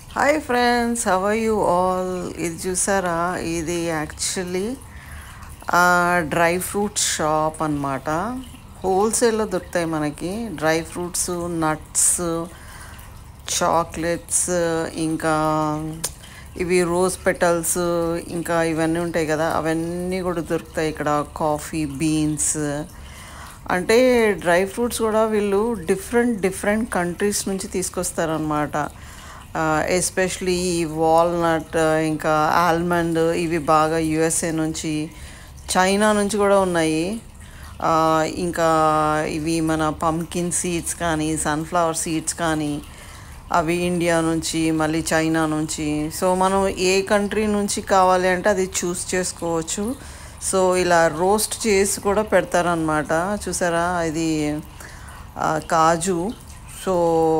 hi friends how are you all ఇది చూసారా ఇది యాక్చువల్లీ డ్రై ఫ్రూట్స్ షాప్ అన్నమాట హోల్సేల్లో దొరుకుతాయి మనకి డ్రై ఫ్రూట్స్ నట్స్ చాక్లెట్స్ ఇంకా ఇవి రోజ్ పెటల్స్ ఇంకా ఇవన్నీ ఉంటాయి కదా అవన్నీ కూడా దొరుకుతాయి ఇక్కడ కాఫీ బీన్స్ అంటే డ్రై ఫ్రూట్స్ కూడా వీళ్ళు డిఫరెంట్ డిఫరెంట్ కంట్రీస్ నుంచి తీసుకొస్తారనమాట ఎస్పెషలీ ఈ వాల్నట్ ఇంకా ఆల్మండ్ ఇవి బాగా యుఎస్ఏ నుంచి చైనా నుంచి కూడా ఉన్నాయి ఆ, ఇంకా ఇవి మన పంకిన్ సీడ్స్ కానీ సన్ఫ్లవర్ సీడ్స్ కానీ అవి ఇండియా నుంచి మళ్ళీ చైనా నుంచి సో మనం ఏ కంట్రీ నుంచి కావాలి అంటే అది చూస్ చేసుకోవచ్చు సో ఇలా రోస్ట్ చేసి కూడా పెడతారనమాట చూసారా ఇది ఆ, కాజు సో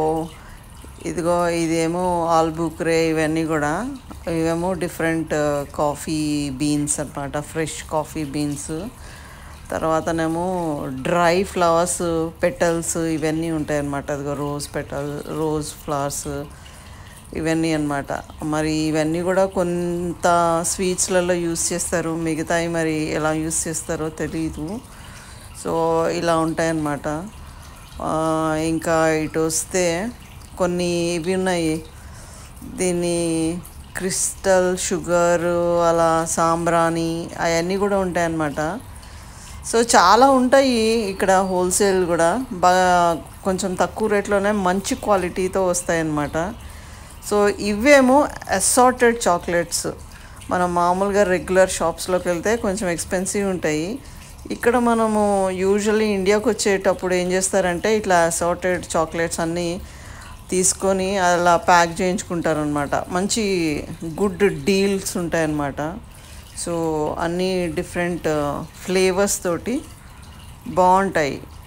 ఇదిగో ఇదేమో ఆల్బుక్రే ఇవన్నీ కూడా ఇవేమో డిఫరెంట్ కాఫీ బీన్స్ అన్నమాట ఫ్రెష్ కాఫీ బీన్స్ తర్వాతనేమో డ్రై ఫ్లవర్స్ పెటల్స్ ఇవన్నీ ఉంటాయి అన్నమాట అదిగో రోజ్ పెటల్ రోజ్ ఫ్లవర్స్ ఇవన్నీ అన్నమాట మరి ఇవన్నీ కూడా కొంత స్వీట్స్లలో యూస్ చేస్తారు మిగతాయి మరి ఎలా యూస్ చేస్తారో తెలీదు సో ఇలా ఉంటాయన్నమాట ఆ, ఇంకా ఇటు వస్తే కొన్ని ఇవి ఉన్నాయి దీన్ని క్రిస్టల్ షుగర్ అలా సాంబ్రాణి అవన్నీ కూడా ఉంటాయన్నమాట సో చాలా ఉంటాయి ఇక్కడ హోల్సేల్ కూడా బాగా కొంచెం తక్కువ రేట్లోనే మంచి క్వాలిటీతో వస్తాయన్నమాట సో ఇవేమో అసార్టెడ్ చాక్లెట్స్ మనం మామూలుగా రెగ్యులర్ షాప్స్లోకి వెళ్తే కొంచెం ఎక్స్పెన్సివ్ ఉంటాయి ఇక్కడ మనము యూజువల్లీ ఇండియాకి వచ్చేటప్పుడు ఏం చేస్తారంటే ఇట్లా అసార్టెడ్ చాక్లెట్స్ అన్నీ తీసుకొని అలా ప్యాక్ చేయించుకుంటారనమాట మంచి గుడ్ డీల్స్ ఉంటాయన్నమాట సో అన్నీ డిఫరెంట్ ఫ్లేవర్స్ తోటి బాగుంటాయి